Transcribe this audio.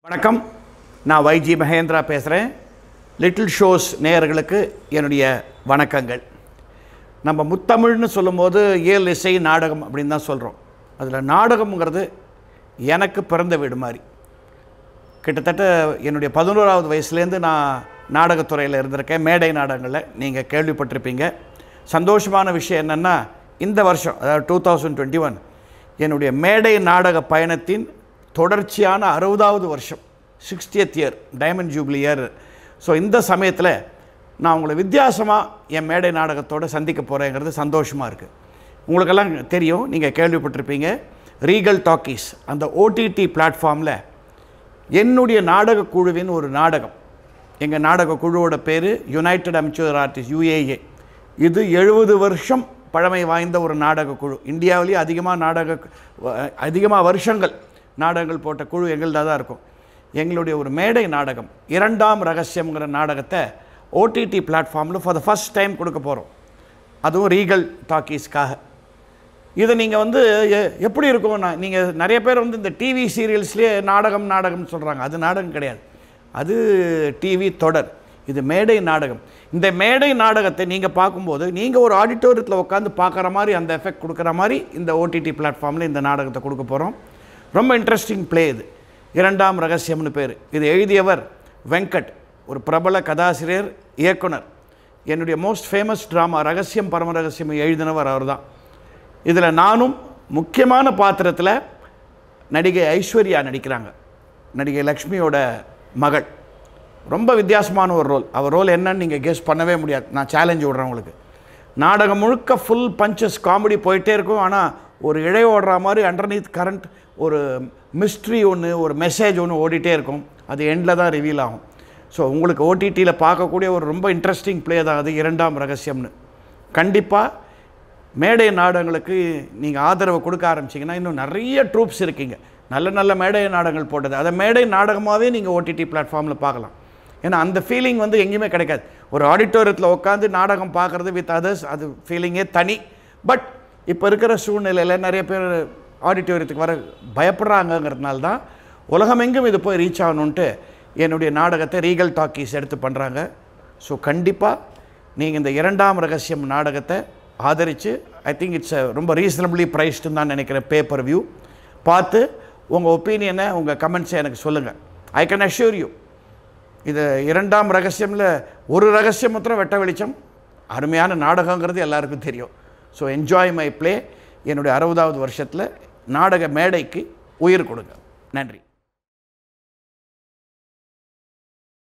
வணக்கம் நான் வைஜி மகேந்திரா பேசுகிறேன் லிட்டில் ஷோஸ் நேயர்களுக்கு என்னுடைய வணக்கங்கள் நம்ம முத்தமிழ்னு சொல்லும்போது இயல் இசை நாடகம் அப்படின்னு தான் சொல்கிறோம் அதில் நாடகம்ங்கிறது எனக்கு பிறந்த வீடு மாதிரி கிட்டத்தட்ட என்னுடைய பதினோராவது வயசுலேருந்து நான் நாடகத்துறையில் இருந்திருக்கேன் மேடை நாடகங்களில் நீங்கள் கேள்விப்பட்டிருப்பீங்க சந்தோஷமான விஷயம் என்னென்னா இந்த வருஷம் அதாவது டூ தௌசண்ட் டுவெண்ட்டி ஒன் என்னுடைய மேடை நாடக பயணத்தின் தொடர்ச்சியான அறுபதாவது வருஷம் sixtieth year diamond jubilee year so இந்த சமயத்தில் நான் உங்களை வித்தியாசமாக என் மேடை நாடகத்தோடு சந்திக்க போகிறேங்கிறது சந்தோஷமாக இருக்குது உங்களுக்கெல்லாம் தெரியும் நீங்கள் கேள்விப்பட்டிருப்பீங்க ரீகல் டாக்கீஸ் அந்த ஓடிடி பிளாட்ஃபார்மில் என்னுடைய நாடக குழுவின் ஒரு நாடகம் எங்கள் நாடக குழுவோட பேர் யுனைடெட் அமெச்சூர் ஆர்டிஸ்ட் யுஏஏ இது எழுபது வருஷம் பழமை வாய்ந்த ஒரு நாடக குழு இந்தியாவிலேயே அதிகமாக நாடக அதிகமாக வருஷங்கள் நாடகங்கள் போட்ட குழு எங்கள்தான் தான் இருக்கும் எங்களுடைய ஒரு மேடை நாடகம் இரண்டாம் ரகசியம்ங்கிற நாடகத்தை ஓடிடி பிளாட்ஃபார்மில் ஃபார் த ஃபஸ்ட் டைம் கொடுக்க போகிறோம் அதுவும் ரீகல் டாக்கீஸ்க்காக இதை நீங்கள் வந்து எ- எப்படி இருக்கும் நான் நீங்கள் நிறைய பேர் வந்து இந்த டிவி சீரியல்ஸ்லேயே நாடகம் நாடகம்னு சொல்கிறாங்க அது நாடகம் கிடையாது அது டிவி தொடர் இது மேடை நாடகம் இந்த மேடை நாடகத்தை நீங்கள் பார்க்கும்போது நீங்கள் ஒரு ஆடிட்டோரியத்தில் உட்காந்து பார்க்குற மாதிரி அந்த எஃபெக்ட் கொடுக்குற மாதிரி இந்த ஓடிடி பிளாட்ஃபார்மில் இந்த நாடகத்தை கொடுக்க போகிறோம் ரொம்ப இன்ட்ரெஸ்டிங் ப்ளே இது இரண்டாம் ரகசியம்னு பேர் இது எழுதியவர் வெங்கட் ஒரு பிரபல கதாசிரியர் இயக்குனர் என்னுடைய மோஸ்ட் ஃபேமஸ் ட்ராமா ரகசியம் பரம ரகசியம் எழுதினவர் அவர்தான் இதில் நானும் முக்கியமான பாத்திரத்தில் நடிகை ஐஸ்வர்யா நடிக்கிறாங்க நடிகை லக்ஷ்மியோட மகள் ரொம்ப வித்தியாசமான ஒரு ரோல் அவர் ரோல் என்னன்னு நீங்கள் கெஸ் பண்ணவே முடியாது நான் சேலஞ்ச் விடுறேன் உங்களுக்கு நாடகம் முழுக்க ஃபுல் பஞ்சஸ் காமெடி போயிட்டே இருக்கும் ஆனால் ஒரு இழை ஓடுற மாதிரி அண்டர்நீத் கரண்ட் ஒரு மிஸ்ட்ரி ஒன்று ஒரு மெசேஜ் ஒன்று ஓடிட்டே இருக்கும் அது எண்டில் தான் ரிவீல் ஆகும் ஸோ உங்களுக்கு ஓடிடியில் பார்க்கக்கூடிய ஒரு ரொம்ப இன்ட்ரெஸ்டிங் ப்ளே தான் அது இரண்டாம் ரகசியம்னு கண்டிப்பாக மேடை நாடகங்களுக்கு நீங்கள் ஆதரவு கொடுக்க ஆரம்பிச்சிங்கன்னா இன்னும் நிறைய ட்ரூப்ஸ் இருக்கீங்க நல்ல நல்ல மேடை நாடகங்கள் போட்டது அதை மேடை நாடகமாகவே நீங்கள் ஓடிடி பிளாட்ஃபார்மில் பார்க்கலாம் ஏன்னா அந்த ஃபீலிங் வந்து எங்கேயுமே கிடைக்காது ஒரு ஆடிட்டோரியத்தில் உட்காந்து நாடகம் பார்க்குறது வித் அதர்ஸ் அது ஃபீலிங்கே தனி பட் இப்போ இருக்கிற சூழ்நிலையில் நிறைய பேர் ஆடிட்டோரியத்துக்கு வர பயப்படுறாங்கங்கிறதுனால தான் உலகமெங்கும் இது போய் ரீச் ஆகணுன்ட்டு என்னுடைய நாடகத்தை ரீகல் டாக்கீஸ் எடுத்து பண்ணுறாங்க ஸோ கண்டிப்பாக நீங்கள் இந்த இரண்டாம் ரகசியம் நாடகத்தை ஆதரித்து ஐ திங்க் இட்ஸ் ரொம்ப ரீசனபிளி ப்ரைஸ்டுன்னு தான் நினைக்கிறேன் பேப்பர் வியூ பார்த்து உங்கள் ஒப்பீனியனை உங்கள் கமெண்ட்ஸை எனக்கு சொல்லுங்கள் ஐ கேன் அஷ்யூர் யூ இது இரண்டாம் ரகசியமில் ஒரு ரகசியம் மாத்திரம் வெட்ட வெளிச்சம் அருமையான நாடகங்கிறது எல்லாருக்கும் தெரியும் ஸோ என்ஜாய் மை ப்ளே என்னுடைய அறுபதாவது வருஷத்தில் நாடக மேடைக்கு உயிர் கொடுங்க நன்றி